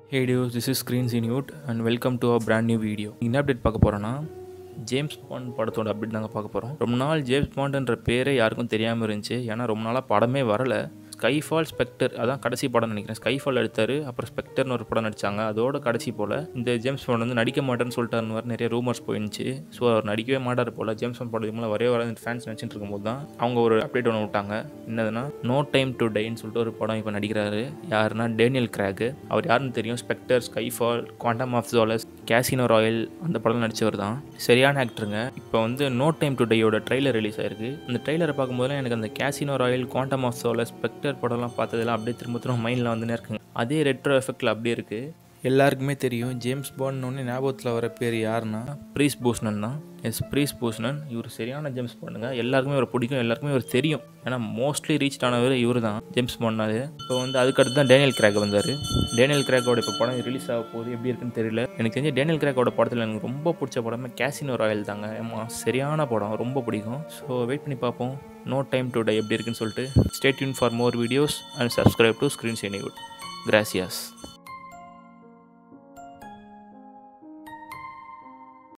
hey dudes this is screens inwood and welcome to a brand new video என்ன update பார்க்க போகிறோன்னா James bond படத்தோட update தாங்க பார்க்க போகிறோம் ரொம்ப நாள் ஜேம்ஸ் பாண்டுன்ற பேரே யாருக்கும் தெரியாமல் இருந்துச்சு ஏன்னா ரொம்ப நாளாக படமே வரலை ஸ்கைஃபால் ஸ்பெக்டர் அதான் கடைசி படம் நினைக்கிறேன் ஸ்கைஃபால் எடுத்தார் அப்புறம் ஸ்பெக்டர்னு ஒரு படம் நடித்தாங்க அதோட கடைசி போல் இந்த ஜேம்ஸ் பாண்ட் வந்து நடிக்க மாட்டேன்னு சொல்லிட்டாருன்னு வர நிறைய ரூமர்ஸ் போயிருந்துச்சு ஸோ அவர் நடிக்கவே மாட்டார் போல் ஜேம்ஸ் பாண்ட் படம் மேலே வரவே வர ஃபேன்ஸ் நினச்சிட்டு இருக்கும்போது தான் அவங்க ஒரு அப்டேட் ஒன்று விட்டாங்க என்னதுன்னா நோ டைம் டு டைன்னு சொல்லிட்டு ஒரு படம் இப்போ நடிக்கிறாரு யாருன்னா டேனியல் கிராக் அவர் யாருன்னு தெரியும் Spectre Skyfall Quantum of Solace Casino Royale அந்த படம் நடித்தவர் தான் சரியான ஆக்டருங்க இப்போ வந்து நோ டைம் டு டையோட ட்ரெய்லர் ரிலீஸ் ஆயிருக்கு அந்த ட்ரெய்லரை பார்க்கும்போது எனக்கு அந்த Casino Royale Quantum of Solace Spectre படம்லாம் பார்த்ததெல்லாம் அப்படியே திரும்ப திரும்ப மைண்டில் வந்துனே இருக்குங்க அதே ரெட்ரோ எஃபெக்டில் அப்படியே இருக்குது எல்லாருக்குமே தெரியும் ஜேம்ஸ் பாண்ட்னு ஞாபகத்தில் வர பேர் யாருன்னா ப்ரீஸ் பூஸ்னன் தான் எஸ் ப்ரீஸ் பூஸ்னன் இவர் சரியான ஜேம்ஸ் பாண்டுங்க எல்லாருக்குமே இவர் பிடிக்கும் எல்லாருக்குமே இவர் தெரியும் ஏன்னா மோஸ்ட்லி ரீச் ஆனவர் இவர் தான் ஜேம்ஸ் பாண்டாது இப்போ வந்து அதுக்கடுத்து தான் டேனியல் கிராக் வந்தார் டேனியல் கிராக்கோட இப்போ படம் ரிலீஸ் ஆக போகுது எப்படி இருக்குன்னு தெரியல எனக்கு தெரிஞ்ச டேனியல் கிராக்கோட படத்தில் எனக்கு ரொம்ப பிடிச்ச படமே கேசினோ ராயல் தாங்க ஏமா சரியான படம் ரொம்ப பிடிக்கும் ஸோ வெயிட் பண்ணி பார்ப்போம் நோ டைம் டு டை எப்படி இருக்குன்னு சொல்லிட்டு stay tuned for more videos and subscribe to screens anywood gracias